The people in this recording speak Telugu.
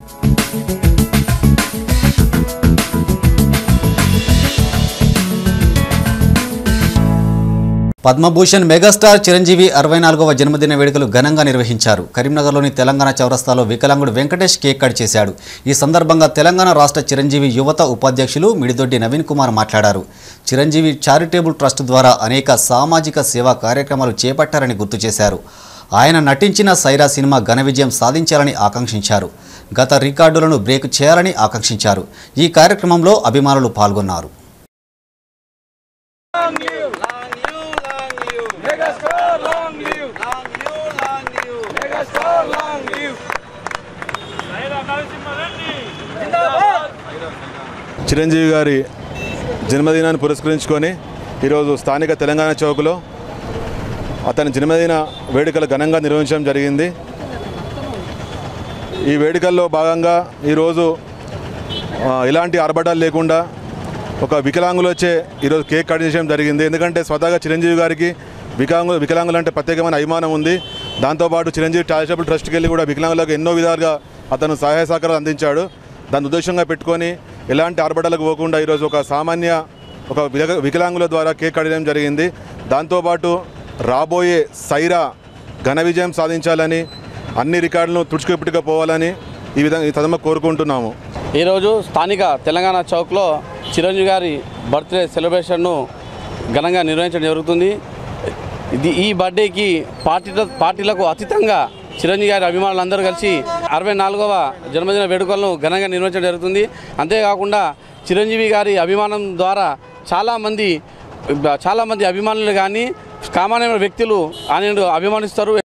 పద్మభూషణ్ మెగాస్టార్ చిరంజీవి అరవై నాలుగవ జన్మదిన వేడుకలు ఘనంగా నిర్వహించారు కరీంనగర్లోని తెలంగాణ చౌరస్తాలో వికలాంగుడు వెంకటేష్ కేక్ కట్ చేశాడు ఈ సందర్భంగా తెలంగాణ రాష్ట్ర చిరంజీవి యువత ఉపాధ్యక్షులు మిడిదొడ్డి నవీన్ కుమార్ మాట్లాడారు చిరంజీవి చారిటబుల్ ట్రస్ట్ ద్వారా అనేక సామాజిక సేవా కార్యక్రమాలు చేపట్టారని గుర్తు చేశారు ఆయన నటించిన సైరా సినిమా ఘన విజయం సాధించాలని ఆకాంక్షించారు గత రికార్డులను బ్రేక్ చేయాలని ఆకాంక్షించారు ఈ కార్యక్రమంలో అభిమానులు పాల్గొన్నారు Long you, long you. Megastar, long you. Long you, long you. Megastar, long you. Chiranjeevi గారి జన్మదినాన్ని పురస్కరించుకొని ఈరోజు స్థానిక తెలంగాణ చౌక్లో అతని జన్మదిన వేడుకలు ఘనంగా నిర్వహించడం జరిగింది ఈ వేడుకల్లో భాగంగా ఈరోజు ఆ, ఎలాంటి ఆర్భటాలు లేకుండా ఒక వికలాంగులు వచ్చే ఈరోజు కేక్ కట్ చేయడం జరిగింది ఎందుకంటే స్వతహాగా చిరంజీవి గారికి వికలాంగు వికలాంగులు అంటే ప్రత్యేకమైన అభిమానం ఉంది దాంతోపాటు చిరంజీవి చారిటబుల్ ట్రస్ట్కి వెళ్ళి కూడా వికలాంగులకు ఎన్నో విధాలుగా అతను సహాయ సహకారాలు అందించాడు దాన్ని ఉద్దేశంగా పెట్టుకొని ఎలాంటి ఆర్భటాలకు పోకుండా ఈరోజు ఒక సామాన్య ఒక విక- వికలాంగుల ద్వారా కేక్ కట్ చేయడం జరిగింది దాంతోపాటు రాబోయే సైరా ఘన విజయం సాధించాలని అన్ని రికార్డులను తుడుచుకుపెట్టుకుపోవాలని ఈ విధంగా ఈ తదమ కోరుకుంటున్నాము ఈరోజు స్థానిక తెలంగాణ చౌక్లో చిరంజీవి గారి బర్త్డే సెలబ్రేషన్ను ఘనంగా నిర్వహించడం జరుగుతుంది ఇది ఈ బర్త్డేకి పార్టీ పార్టీలకు అతీతంగా చిరంజీవి గారి అభిమానులందరూ కలిసి అరవై నాలుగవ జన్మదిన వేడుకలను ఘనంగా నిర్వహించడం జరుగుతుంది అంతేకాకుండా చిరంజీవి గారి అభిమానం ద్వారా చాలామంది చాలామంది అభిమానులు కానీ సామాన్యమైన వ్యక్తులు ఆయన అభిమానిస్తారు